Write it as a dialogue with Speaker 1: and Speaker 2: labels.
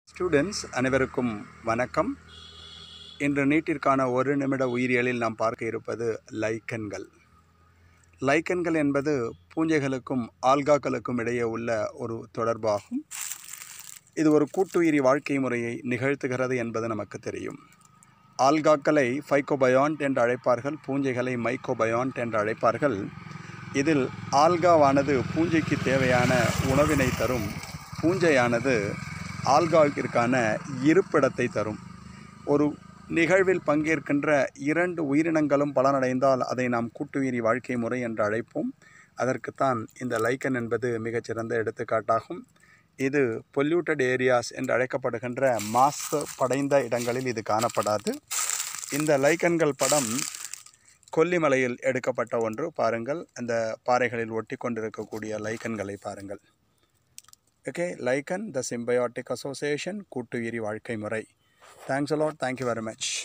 Speaker 1: students அனைவருக்கும் வணக்கம் இன்று நீட்டிற்கான ஒரு நிமிட உயிரியலில் நாம் பார்க்க இருப்பது லைக்கன்கள் லைக்கன்கள் என்பது பூஞ்சைகளுக்கும் ஆல்காக்களுக்கும் இடையே உள்ள ஒரு தொடர்பாகும் இது ஒரு கூட்டுயிரி வாழ்க்கை முறையை நிகழ்த்துகிறது என்பது நமக்கு தெரியும் ஆல்காக்களை ஃபைக்கோபயான்ட் என்று அழைப்பார்கள் பூஞ்சைகளை மைக்கோபயான்ட் என்று அழைப்பார்கள் இதில் ஆல்காவானது பூஞ்சைக்கு தேவையான உணவினை தரும் பூஞ்சையானது ஆல்காவிற்கான இருப்பிடத்தை தரும் ஒரு நிகழ்வில் பங்கேற்கின்ற இரண்டு உயிரினங்களும் பலனடைந்தால் அதை நாம் கூட்டுயிரி வாழ்க்கை முறை என்று அழைப்போம் அதற்குத்தான் இந்த லைக்கன் என்பது மிகச்சிறந்த எடுத்துக்காட்டாகும் இது பொல்யூட்டட் ஏரியாஸ் என்று அழைக்கப்படுகின்ற மாசு படைந்த இடங்களில் இது காணப்படாது இந்த லைக்கன்கள் படம் கொல்லிமலையில் எடுக்கப்பட்ட ஒன்று பாருங்கள் அந்த பாறைகளில் ஒட்டி கொண்டிருக்கக்கூடிய லைக்கன்களை பாருங்கள் okay lichen the symbiotic association கூட்டுயிரி வாழ்க்கை முறை thanks a lot thank you very much